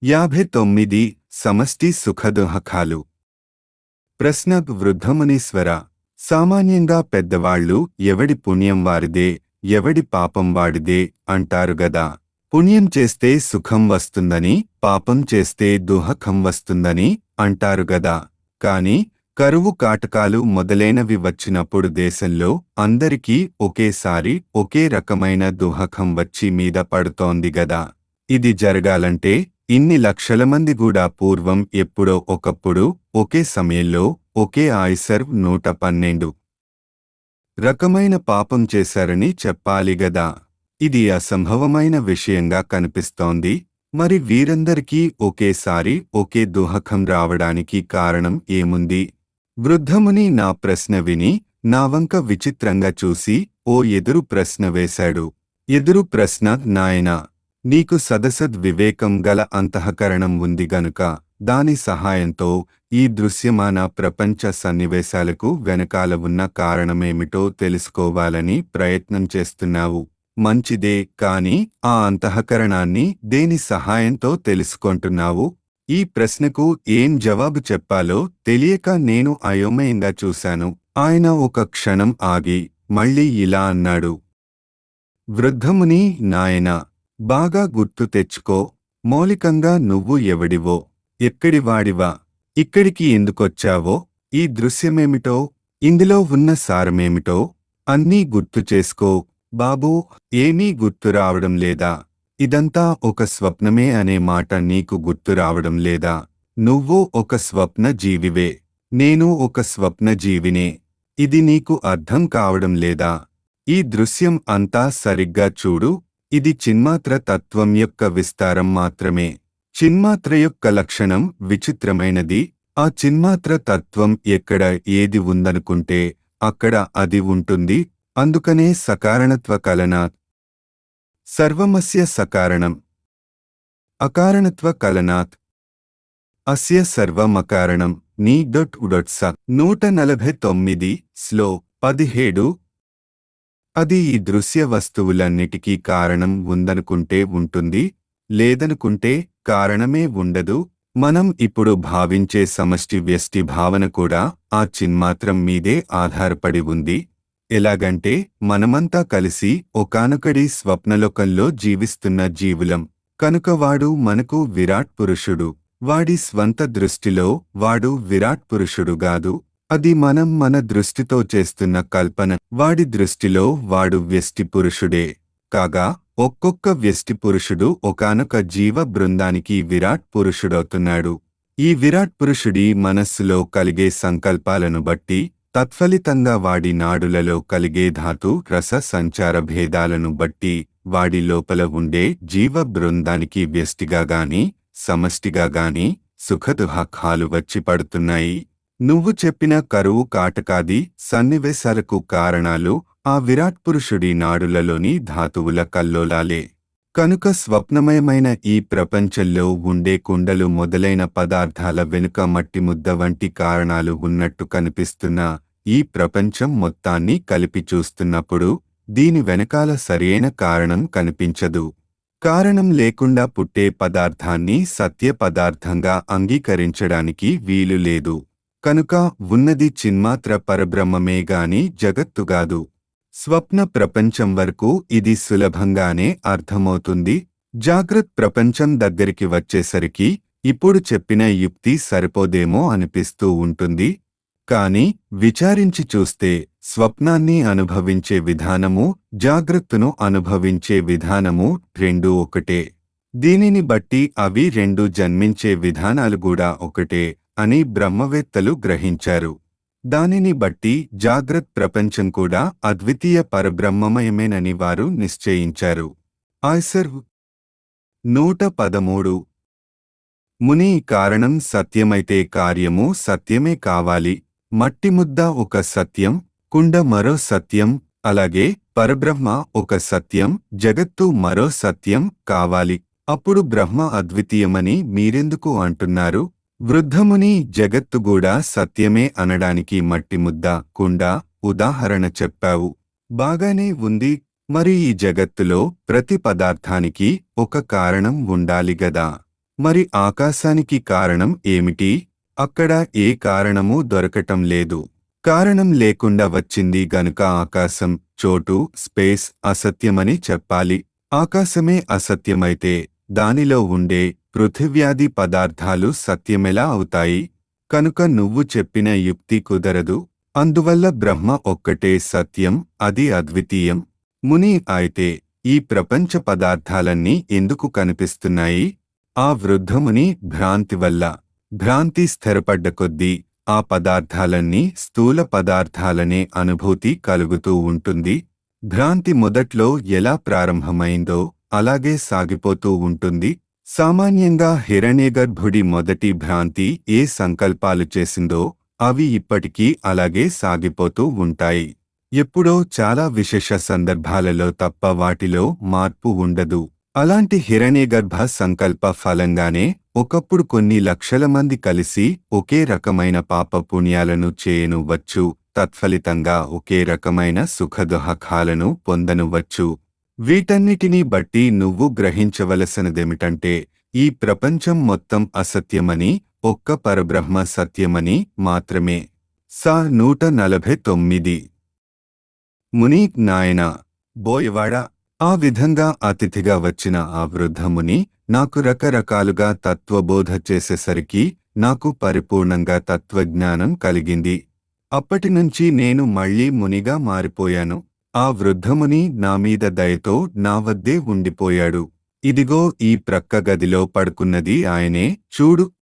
యాభై తొమ్మిది సమష్టి సుఖదుహకాలు ప్రశ్న వృద్ధమునీశ్వర సామాన్యంగా పెద్దవాళ్ళు ఎవడి పుణ్యం వారిదే ఎవడి పాపం వాడిదే అంటారు గదా పుణ్యం చేస్తే సుఖం వస్తుందని పాపం చేస్తే దుహకం వస్తుందని అంటారు గదా కాని కరువు కాటకాలు మొదలైనవి వచ్చినప్పుడు దేశంలో అందరికీ ఒకేసారి ఒకే రకమైన దుహకం వచ్చి మీద పడుతోంది గదా ఇది జరగాలంటే ఇన్ని లక్షల మంది కూడా పూర్వం ఎప్పుడో ఒకప్పుడు ఒకే సమయంలో ఒకే ఆయిసర్ నూట పన్నెండు రకమైన పాపం చేశారని చెప్పాలి గదా ఇది అసంభవమైన విషయంగా కనిపిస్తోంది మరి వీరందరికీ ఒకేసారి ఒకే దుహకం రావడానికి కారణం ఏముంది వృద్ధముని నా ప్రశ్న విని నా వంక విచిత్రంగా చూసి ఓ ఎదురు ప్రశ్న వేశాడు ఎదురు ప్రశ్న నాయనా నీకు సదసద్ వివేకం గల అంతఃకరణం ఉంది గనుక దాని సహాయంతో ఈ దృశ్యమాన ప్రపంచ సన్నివేశాలకు వెనకాల ఉన్న కారణమేమిటో తెలుసుకోవాలని ప్రయత్నం చేస్తున్నావు మంచిదే కాని ఆ అంతఃకరణాన్ని దేని సహాయంతో తెలుసుకుంటున్నావు ఈ ప్రశ్నకు ఏం జవాబు చెప్పాలో తెలియక నేను అయోమయంగా చూశాను ఆయన ఒక క్షణం ఆగి మళ్ళీ ఇలా అన్నాడు వృద్ధముని నాయనా బాగా గుర్తు తెచ్చుకో మౌలికంగా నువ్వు ఎవడివో ఎక్కడివాడివా ఇక్కడికి ఎందుకొచ్చావో ఈ దృశ్యమేమిటో ఇందులో ఉన్న సారమేమిటో అన్నీ గుర్తు చేసుకో బాబూ ఏమీ గుర్తు రావడం లేదా ఇదంతా ఒక స్వప్నమే అనే మాట నీకు గుర్తు రావడం లేదా నువ్వు ఒక స్వప్న జీవివే నేను ఒక స్వప్న జీవినే ఇది నీకు అర్థం కావడం లేదా ఈ దృశ్యం అంతా సరిగ్గా చూడు ఇది చిన్మాత్ర తత్వం యొక్క విస్తారం మాత్రమే చిన్మాత్ర యొక్క లక్షణం విచిత్రమైనది ఆ చిన్మాత్ర తత్వం ఎక్కడ ఏది ఉందనుకుంటే అక్కడ అది ఉంటుంది అందుకనే సకారణత్వ కలనాత్ సర్వమస్య సకారణం అకారణత్వ కలనాత్ అస్య సర్వమకారణం నీ డొట్ ఉడొట్ స నూట నలభై తొమ్మిది స్లో పదిహేడు అది ఈ దృశ్య వస్తువులన్నిటికీ కారణం ఉందనుకుంటే ఉంటుంది లేదనుకుంటే కారణమే ఉండదు మనం ఇప్పుడు భావించే సమష్టి వ్యష్టి భావన కూడా ఆ చిన్మాత్రం మీదే ఆధారపడి ఉంది ఎలాగంటే మనమంతా కలిసి ఒకానొకడి స్వప్నలోకంలో జీవిస్తున్న జీవులం కనుక వాడు మనకు విరాట్ పురుషుడు వాడి స్వంత దృష్టిలో వాడు విరాట్ పురుషుడుగాదు అది మనం మన దృష్టితో చేస్తున్న కల్పన వాడి దృష్టిలో వాడు వ్యష్టి పురుషుడే కాగా ఒక్కొక్క వ్యష్టి పురుషుడు ఒకానొక జీవ బృందానికి విరాట్ పురుషుడవుతున్నాడు ఈ విరాట్ పురుషుడి మనస్సులో కలిగే సంకల్పాలను బట్టి తత్ఫలితంగా వాడి నాడులలో కలిగే ధాతు రస సంచార భేదాలను బట్టి వాడి లోపల ఉండే జీవ బృందానికి వ్యష్టిగా గాని సమష్టిగా గాని సుఖదుహకాలు వచ్చి పడుతున్నాయి నువ్వు చెప్పిన కరువు కాటకాది సన్నివేశాలకు కారణాలు ఆ విరాట్ పురుషుడి నాడులలోని ధాతువుల కల్లోలాలే కనుక స్వప్నమయమైన ఈ ప్రపంచంలో ఉండే కుండలు మొదలైన పదార్థాల వెనుక మట్టి ముద్ద వంటి కారణాలు ఉన్నట్టు కనిపిస్తున్న ఈ ప్రపంచం మొత్తాన్ని కలిపి చూస్తున్నప్పుడు దీని వెనకాల సరియైన కారణం కనిపించదు కారణం లేకుండా పుట్టే పదార్థాన్ని సత్య పదార్థంగా అంగీకరించడానికి వీలు లేదు కనుక ఉన్నది చిన్మాత్ర పరబ్రహ్మమే గాని జగత్తుగాదు స్వప్న ప్రపంచం వరకు ఇది సులభంగానే అర్థమవుతుంది జాగ్రత్ ప్రపంచం దగ్గరికి వచ్చేసరికి ఇప్పుడు చెప్పిన యుక్తి సరిపోదేమో అనిపిస్తూ ఉంటుంది కాని విచారించి చూస్తే స్వప్నాన్ని అనుభవించే విధానము జాగ్రత్తను అనుభవించే విధానము రెండూ ఒకటే దీనిని బట్టి అవి రెండు జన్మించే విధానాలు కూడా ఒకటే అని బ్రహ్మవేత్తలు గ్రహించారు దానిని బట్టి జాగ్రత్ ప్రపంచం కూడా అద్వితీయ పరబ్రహ్మమయమేనని వారు నిశ్చయించారు ఆయ్సర్ నూట పదమూడు ముని కారణం సత్యమైతే కార్యము సత్యమే కావాలి మట్టి ముద్ద ఒక సత్యం కుండ మరో సత్యం అలాగే పరబ్రహ్మ ఒక సత్యం జగత్తు మరో సత్యం కావాలి అప్పుడు బ్రహ్మ అద్వితీయమని మీరెందుకు అంటున్నారు వృద్ధముని జగత్తు కూడా సత్యమే అనడానికి మట్టి ముద్ద కుండ ఉదాహరణ చెప్పావు బాగానే ఉంది మరి ఈ జగత్తులో ప్రతి పదార్థానికి ఒక కారణం ఉండాలి గదా మరి ఆకాశానికి కారణం ఏమిటి అక్కడ ఏ కారణమూ దొరకటం లేదు కారణం లేకుండా వచ్చింది గనుక ఆకాశం చోటు స్పేస్ అసత్యమని చెప్పాలి ఆకాశమే అసత్యమైతే దానిలో ఉండే పృథివ్యాది పదార్థాలు సత్యమెలా అవుతాయి కనుక నువ్వు చెప్పిన యుక్తి కుదరదు అందువల్ల బ్రహ్మ ఒక్కటే సత్యం అది అద్వితీయం ముని అయితే ఈ ప్రపంచ పదార్థాలన్నీ ఎందుకు కనిపిస్తున్నాయి ఆ వృద్ధముని భ్రాంతి వల్ల భ్రాంతి స్థిరపడ్డ కొద్దీ ఆ పదార్థాలన్నీ స్థూల పదార్థాలనే అనుభూతి కలుగుతూ ఉంటుంది భ్రాంతి మొదట్లో ఎలా ప్రారంభమైందో అలాగే సాగిపోతూ ఉంటుంది సామాన్యంగా హిరణ్యగర్భుడి మొదటి భ్రాంతి ఏ సంకల్పాలు చేసిందో అవి ఇప్పటికీ అలాగే సాగిపోతూ ఉంటాయి ఎప్పుడో చాలా విశేష సందర్భాలలో తప్ప వాటిలో మార్పు ఉండదు అలాంటి హిరణ్యగర్భ సంకల్ప ఫలంగానే ఒకప్పుడు కొన్ని లక్షల మంది కలిసి ఒకే రకమైన పాప పుణ్యాలను చేయను వచ్చు తత్ఫలితంగా ఒకే రకమైన సుఖదుహకాలను పొందనువచ్చు వీటన్నిటినీ బట్టి నువ్వు గ్రహించవలసినదేమిటంటే ఈ ప్రపంచం మొత్తం అసత్యమని ఒక్క పరబ్రహ్మ సత్యమని మాత్రమే సా నూట నలభై తొమ్మిది ముని నాయన బోయవాడ ఆ విధంగా అతిథిగా వచ్చిన ఆ వృద్ధముని నాకు రకరకాలుగా తత్వబోధ చేసేసరికి నాకు పరిపూర్ణంగా తత్వజ్ఞానం కలిగింది అప్పటినుంచి నేను మళ్ళీ మునిగా మారిపోయాను ఆ వృద్ధముని నా మీద దయతో నా వద్దే ఉండిపోయాడు ఇదిగో ఈ ప్రక్క గదిలో పడుకున్నది ఆయనే చూడు